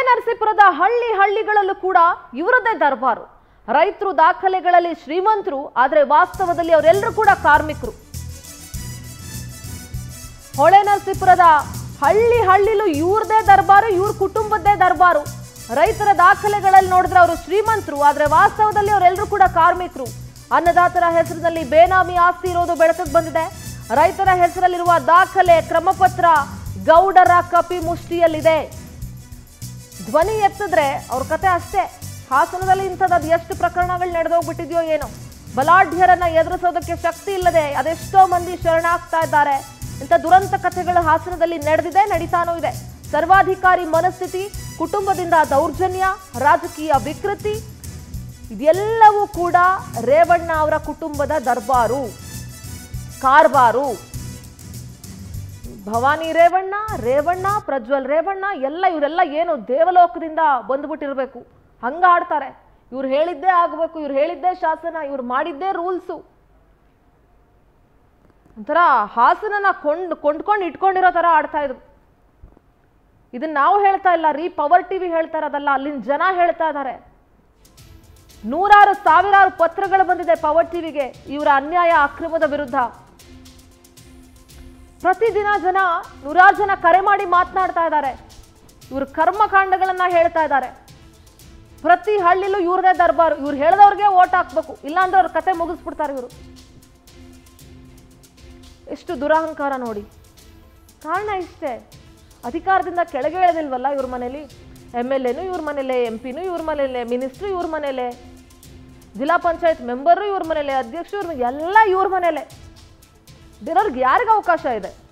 ನರಸೀಪುರದ ಹಳ್ಳಿ ಹಳ್ಳಿಗಳಲ್ಲೂ ಕೂಡ ಇವರದ್ದೇ ದರ್ಬಾರು ರೈತರು ದಾಖಲೆಗಳಲ್ಲಿ ಶ್ರೀಮಂತರು ಆದರೆ ವಾಸ್ತವದಲ್ಲಿ ಅವರೆಲ್ಲರೂ ಕೂಡ ಕಾರ್ಮಿಕರು ಹೊಳೆ ನರಸೀಪುರದ ಹಳ್ಳಿ ಹಳ್ಳಿಲೂ ಇವ್ರದೇ ದರ್ಬಾರು ಇವ್ರ ಕುಟುಂಬದ್ದೇ ದರ್ಬಾರು ರೈತರ ದಾಖಲೆಗಳಲ್ಲಿ ನೋಡಿದ್ರೆ ಅವರು ಶ್ರೀಮಂತರು ಆದ್ರೆ ವಾಸ್ತವದಲ್ಲಿ ಅವರೆಲ್ಲರೂ ಕೂಡ ಕಾರ್ಮಿಕರು ಅನ್ನದಾತರ ಹೆಸರಿನಲ್ಲಿ ಬೇನಾಮಿ ಆಸ್ತಿ ಇರೋದು ಬೆಳಕಿಗೆ ಬಂದಿದೆ ರೈತರ ಹೆಸರಲ್ಲಿರುವ ದಾಖಲೆ ಕ್ರಮಪತ್ರ ಗೌಡರ ಕಪಿ ಮುಷ್ಟಿಯಲ್ಲಿದೆ ಧ್ವನಿ ಎತ್ತಿದ್ರೆ ಅವ್ರ ಕತೆ ಅಷ್ಟೇ ಹಾಸನದಲ್ಲಿ ಇಂಥದ್ದು ಎಷ್ಟು ಪ್ರಕರಣಗಳು ನಡೆದೋಗ್ಬಿಟ್ಟಿದ್ಯೋ ಏನೋ ಬಲಾಢ್ಯರನ್ನ ಎದುರಿಸೋದಕ್ಕೆ ಶಕ್ತಿ ಇಲ್ಲದೆ ಅದೆಷ್ಟೋ ಮಂದಿ ಶರಣಾಗ್ತಾ ಇದ್ದಾರೆ ಇಂಥ ದುರಂತ ಕಥೆಗಳು ಹಾಸನದಲ್ಲಿ ನಡೆದಿದೆ ನಡೀತಾನೂ ಇದೆ ಸರ್ವಾಧಿಕಾರಿ ಮನಸ್ಥಿತಿ ಕುಟುಂಬದಿಂದ ದೌರ್ಜನ್ಯ ರಾಜಕೀಯ ವಿಕೃತಿ ಇದೆಲ್ಲವೂ ಕೂಡ ರೇವಣ್ಣ ಅವರ ಕುಟುಂಬದ ದರ್ಬಾರು ಕಾರ್ಬಾರು ಭವಾನಿ ರೇವಣ್ಣ ರೇವಣ್ಣ ಪ್ರಜ್ವಲ್ ರೇವಣ್ಣ ಎಲ್ಲ ಇವರೆಲ್ಲ ಏನು ದೇವಲೋಕದಿಂದ ಬಂದ್ಬಿಟ್ಟಿರ್ಬೇಕು ಹಂಗ ಆಡ್ತಾರೆ ಇವ್ರು ಹೇಳಿದ್ದೇ ಆಗಬೇಕು ಇವ್ರು ಹೇಳಿದ್ದೇ ಶಾಸನ ಇವ್ರು ಮಾಡಿದ್ದೇ ರೂಲ್ಸು ಒಂಥರ ಹಾಸನನ ಕೊಂಡ್ ಕೊಂಡ್ಕೊಂಡು ಇಟ್ಕೊಂಡಿರೋ ಥರ ಆಡ್ತಾ ಇದ್ರು ಇದನ್ನ ನಾವು ಹೇಳ್ತಾ ಇಲ್ಲ ರೀ ಪವರ್ ಟಿವಿ ಹೇಳ್ತಾ ಇರೋದಲ್ಲ ಅಲ್ಲಿನ ಜನ ಹೇಳ್ತಾ ಇದ್ದಾರೆ ನೂರಾರು ಸಾವಿರಾರು ಪತ್ರಗಳು ಬಂದಿದೆ ಪವರ್ ಟಿವಿಗೆ ಇವರ ಅನ್ಯಾಯ ಅಕ್ರಮದ ವಿರುದ್ಧ ಪ್ರತಿದಿನ ಜನ ನೂರಾರು ಜನ ಕರೆ ಮಾಡಿ ಮಾತನಾಡ್ತಾ ಇದ್ದಾರೆ ಇವ್ರ ಕರ್ಮಕಾಂಡಗಳನ್ನ ಹೇಳ್ತಾ ಇದ್ದಾರೆ ಪ್ರತಿ ಹಳ್ಳಿಲೂ ಇವ್ರದೇ ದರ್ಬಾರು ಇವ್ರು ಹೇಳ್ದವ್ರಿಗೆ ಓಟ್ ಹಾಕ್ಬೇಕು ಇಲ್ಲಾಂದ್ರೆ ಅವ್ರ ಕತೆ ಮುಗಿಸ್ಬಿಡ್ತಾರೆ ಇವರು ಎಷ್ಟು ದುರಹಂಕಾರ ನೋಡಿ ಕಾರಣ ಇಷ್ಟೇ ಅಧಿಕಾರದಿಂದ ಕೆಳಗೆ ಇಳಿದಿಲ್ವಲ್ಲ ಇವ್ರ ಮನೇಲಿ ಎಮ್ ಎಲ್ ಎನು ಇವ್ರ ಮನೇಲೆ ಎಂ ಪಿನೂ ಇವ್ರ ಮನೇಲೆ ಮಿನಿಸ್ಟ್ರು ಇವ್ರ ಮನೇಲೆ ಜಿಲ್ಲಾ ಪಂಚಾಯತ್ ಮೆಂಬರು ಇವ್ರ ಮನೇಲೆ ಅಧ್ಯಕ್ಷರು ಇವ್ರ ಎಲ್ಲ ಇವ್ರ ಮನೇಲೆ ಬೇರೆಯವ್ರಿಗೆ ಯಾರಿಗೆ ಅವಕಾಶ ಇದೆ